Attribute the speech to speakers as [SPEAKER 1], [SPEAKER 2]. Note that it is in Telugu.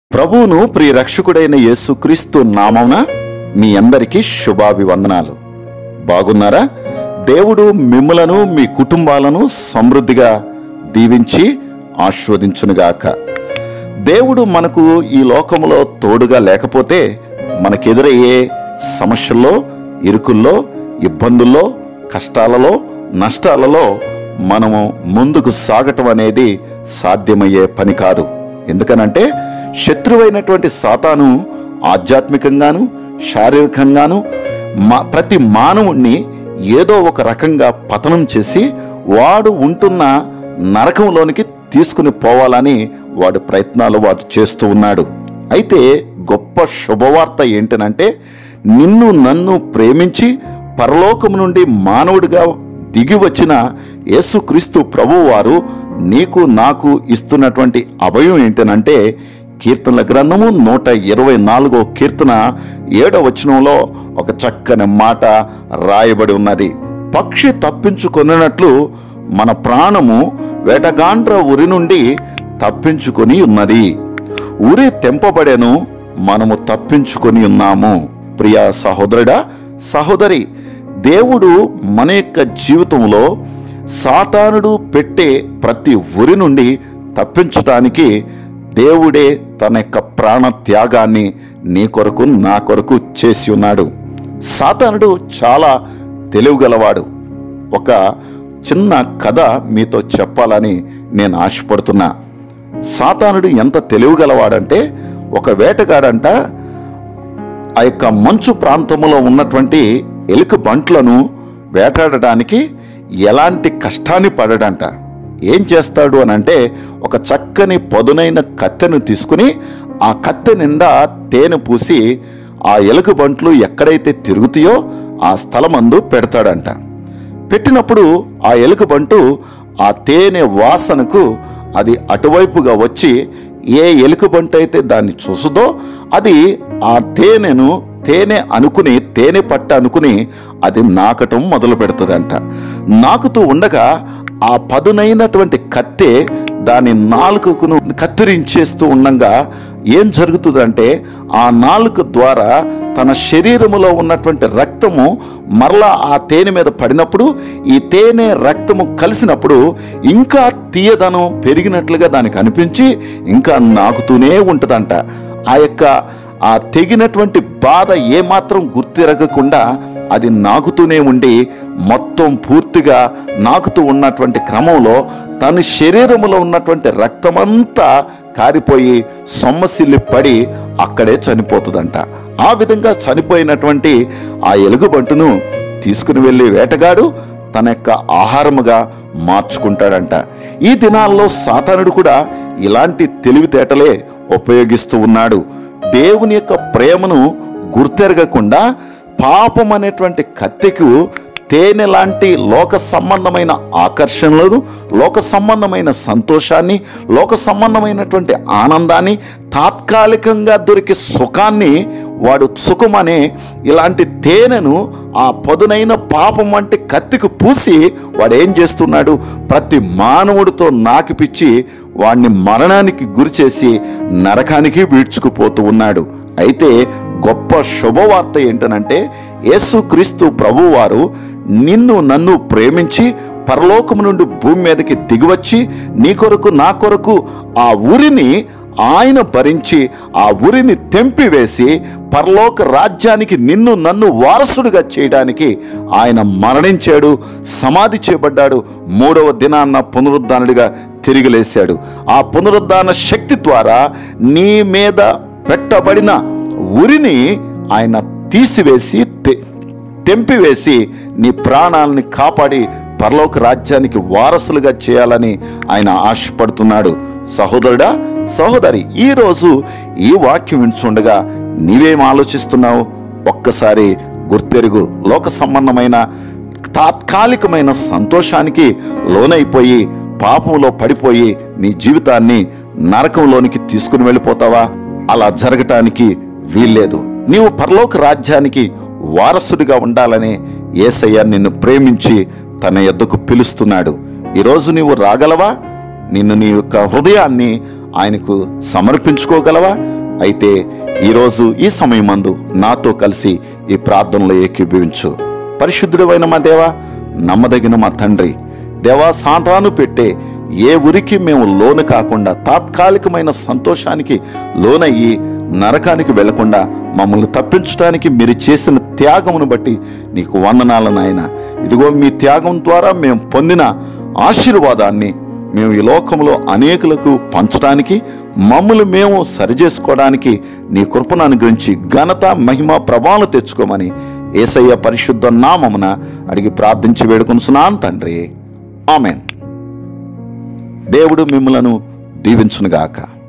[SPEAKER 1] ప్రభువును ప్రియ రక్షకుడైన యేసుక్రీస్తు నామమున మీ అందరికీ శుభాభివందనాలు బాగున్నారా దేవుడు మిమ్ములను మీ కుటుంబాలను సమృద్ధిగా దీవించి ఆస్వాదించునుగాక దేవుడు మనకు ఈ లోకములో తోడుగా లేకపోతే మనకెదురయ్యే సమస్యల్లో ఇరుకుల్లో ఇబ్బందుల్లో కష్టాలలో నష్టాలలో మనము ముందుకు సాగటం అనేది సాధ్యమయ్యే పని కాదు ఎందుకనంటే శత్రువైనటువంటి సాతాను ఆధ్యాత్మికంగాను శారీరకంగాను మా ప్రతి మానవుణ్ణి ఏదో ఒక రకంగా పతనం చేసి వాడు ఉంటున్న నరకంలోనికి తీసుకుని పోవాలని వాడు ప్రయత్నాలు వాడు చేస్తూ ఉన్నాడు అయితే గొప్ప శుభవార్త ఏంటనంటే నిన్ను నన్ను ప్రేమించి పరలోకము నుండి మానవుడిగా దిగి వచ్చిన యేసుక్రీస్తు ప్రభువారు నీకు నాకు ఇస్తున్నటువంటి అభయం ఏంటనంటే కీర్తనల గ్రంథము నూట ఇరవై నాలుగో కీర్తన ఏడవ వచనంలో ఒక చక్కని మాట రాయబడి ఉన్నది పక్షి తప్పించుకొనినట్లు మన ప్రాణము వేటగాండ్ర ఉరి నుండి తప్పించుకొని ఉన్నది ఉరి తెంపబడెను మనము తప్పించుకొని ఉన్నాము ప్రియా సహోదరుడా సహోదరి దేవుడు మన యొక్క జీవితంలో సాతానుడు పెట్టే ప్రతి ఉరి నుండి తప్పించటానికి దేవుడే తన యొక్క ప్రాణ త్యాగాన్ని నీ కొరకు నా కొరకు చేసి ఉన్నాడు సాతానుడు చాలా తెలివిగలవాడు ఒక చిన్న కథ మీతో చెప్పాలని నేను ఆశపడుతున్నా సాతానుడు ఎంత తెలివిగలవాడంటే ఒక వేటగాడంట ఆ యొక్క మంచు ప్రాంతంలో ఉన్నటువంటి ఎలుక బంట్లను వేటాడడానికి ఎలాంటి కష్టాన్ని పడడంట ఏం చేస్తాడు అని అంటే ఒక చక్కని పదునైన కత్తెను తీసుకుని ఆ కత్తె నిండా తేనె పూసి ఆ ఎలుక బంట్లు ఎక్కడైతే తిరుగుతాయో ఆ స్థలమందు పెడతాడంట పెట్టినప్పుడు ఆ ఎలుక బంటు ఆ తేనె వాసనకు అది అటువైపుగా వచ్చి ఏ ఎలుక బంటు అయితే దాన్ని చూసుదో అది ఆ తేనెను తేనె అనుకుని తేనె పట్ట అనుకుని అది నాకటం మొదలు పెడుతుందంట నాకుతూ ఉండగా ఆ పదునైనటువంటి కత్తె దాని నాలుకను కత్తిరించేస్తూ ఉండగా ఏం జరుగుతుందంటే ఆ నాలుక ద్వారా తన శరీరములో ఉన్నటువంటి రక్తము మరలా ఆ తేనె మీద పడినప్పుడు ఈ తేనె రక్తము కలిసినప్పుడు ఇంకా తీయదనం పెరిగినట్లుగా దానికి అనిపించి ఇంకా నాకుతూనే ఉంటుందంట ఆ యొక్క ఆ తెగినటువంటి బాధ ఏమాత్రం గుర్తిరగకుండా అది నాకుతూనే ఉండి మొత్తం పూర్తిగా నాకుతూ ఉన్నటువంటి క్రమంలో తన శరీరములో ఉన్నటువంటి రక్తమంతా కారిపోయి సొమ్మసిల్లి పడి అక్కడే చనిపోతుందంట ఆ విధంగా చనిపోయినటువంటి ఆ ఎలుగుబంటును తీసుకుని వెళ్ళి వేటగాడు తన యొక్క ఆహారముగా మార్చుకుంటాడంట ఈ దినాల్లో సాతానుడు కూడా ఇలాంటి తెలివితేటలే ఉపయోగిస్తూ ఉన్నాడు దేవుని యొక్క ప్రేమను గుర్తెరగకుండా పాపం అనేటువంటి కత్తెకు తేనె లాంటి లోక సంబంధమైన ఆకర్షణలను లోక సంబంధమైన సంతోషాన్ని లోక సంబంధమైనటువంటి ఆనందాన్ని తాత్కాలికంగా దొరికే సుఖాన్ని వాడు సుఖమనే ఇలాంటి తేనెను ఆ పదునైన పాపం వంటి కత్తికి పూసి వాడు ఏం చేస్తున్నాడు ప్రతి మానవుడితో నాకిపిచ్చి వాడిని మరణానికి గురిచేసి నరకానికి వీడ్చుకుపోతూ ఉన్నాడు అయితే గొప్ప శుభవార్త ఏంటనంటే యేసుక్రీస్తు ప్రభువారు నిన్ను నన్ను ప్రేమించి పరలోకము నుండి భూమి మీదకి దిగివచ్చి నీ కొరకు నా కొరకు ఆ ఉరిని ఆయన భరించి ఆ ఉరిని తెంపివేసి పరలోక రాజ్యానికి నిన్ను నన్ను వారసుడిగా చేయడానికి ఆయన మరణించాడు సమాధి చేయబడ్డాడు మూడవ దినాన్న పునరుద్ధానుడిగా తిరిగి లేశాడు ఆ పునరుద్ధాన శక్తి ద్వారా నీ మీద పెట్టబడిన ఉరిని ఆయన తీసివేసి తె- తెంపివేసి నీ ప్రాణాలని కాపాడి పరలోక రాజ్యానికి వారసులుగా చేయాలని ఆయన ఆశపడుతున్నాడు సహోదరుడా సహోదరి ఈరోజు ఈ వాక్యం వింటుండగా నీవేం ఆలోచిస్తున్నావు ఒక్కసారి గుర్తెరుగు లోక సంబంధమైన తాత్కాలికమైన సంతోషానికి లోనైపోయి పాపంలో పడిపోయి నీ జీవితాన్ని నరకంలోనికి తీసుకుని వెళ్ళిపోతావా అలా జరగటానికి వీల్లేదు నీవు పరలోక రాజ్యానికి వారసుడిగా ఉండాలని ఏసయ్య నిన్ను ప్రేమించి తన యొద్దకు పిలుస్తున్నాడు ఈరోజు నీవు రాగలవా నిన్ను నీ యొక్క హృదయాన్ని ఆయనకు సమర్పించుకోగలవా అయితే ఈరోజు ఈ సమయమందు నాతో కలిసి ఈ ప్రార్థనలో ఏకీభవించు పరిశుద్ధుడైన మా దేవా నమ్మదగిన మా తండ్రి దేవా సాంతాను పెట్టే ఏ ఉరికి మేము లోను కాకుండా తాత్కాలికమైన సంతోషానికి లోనయ్యి నరకానికి వెళ్లకుండా మమ్మల్ని తప్పించడానికి మీరు చేసిన త్యాగమును బట్టి నీకు వందనాలు నాయన ఇదిగో మీ త్యాగం ద్వారా మేము పొందిన ఆశీర్వాదాన్ని మేము ఈ లోకంలో అనేకులకు పంచడానికి మమ్మల్ని మేము సరిచేసుకోవడానికి నీ కృపను అనుగ్రహించి ఘనత మహిమ ప్రభావం తెచ్చుకోమని ఏసయ్య పరిశుద్ధ నామమున అడిగి ప్రార్థించి వేడుకొనుసున్నాను తండ్రి ఆమెన్ దేవుడు మిమ్మలను దీవించునుగాక